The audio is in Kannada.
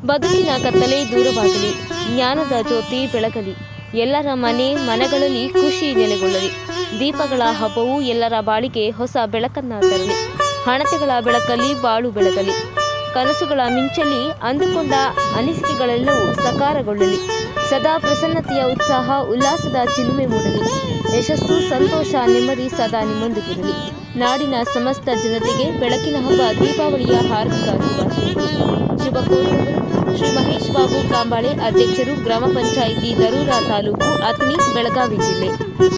ಬದುಕಿನ ಕತ್ತಲೆ ದೂರವಾಗಲಿ ಜ್ಞಾನದ ಜ್ಯೋತಿ ಬೆಳಗಲಿ ಎಲ್ಲರ ಮನೆ ಮನಗಳಲ್ಲಿ ಖುಷಿ ನೆಲೆಗೊಳ್ಳಲಿ ದೀಪಗಳ ಹಬ್ಬವು ಎಲ್ಲರ ಬಾಳಿಗೆ ಹೊಸ ಬೆಳಕನ್ನ ತರಲಿ ಹಣತೆಗಳ ಬೆಳಕಲ್ಲಿ ಬಾಳು ಬೆಳಗಲಿ ಕನಸುಗಳ ಮಿಂಚಲಿ ಅಂದುಕೊಂಡ ಅನಿಸಿಕೆಗಳೆಲ್ಲವೂ ಸಕಾರಗೊಳ್ಳಲಿ ಸದಾ ಪ್ರಸನ್ನತೆಯ ಉತ್ಸಾಹ ಉಲ್ಲಾಸದ ಚಿಲುಮೆ ಮೂಡಲಿ ಯಶಸ್ಸು ಸಂತೋಷ ನೆಮ್ಮದಿ ಸದಾ ನಿಮ್ಮೊಂದಿಗಿರಲಿ ನಾಡಿನ ಸಮಸ್ತ ಜನತೆಗೆ ಬೆಳಕಿನ ಹಬ್ಬ ದೀಪಾವಳಿಯ ಹಾರ್ದಿಕ ಶುಭಾಶಯಗಳು ಶುಭ ಕೋರುವವರು ಶ್ರೀ ಮಹೇಶ್ ಬಾಬು ಕಾಂಬಾಳೆ ಅಧ್ಯಕ್ಷರು ಗ್ರಾಮ ಪಂಚಾಯಿತಿ ದರೂರ ತಾಲೂಕು ಅತ್ನಿ ಬೆಳಗಾವಿ ಜಿಲ್ಲೆ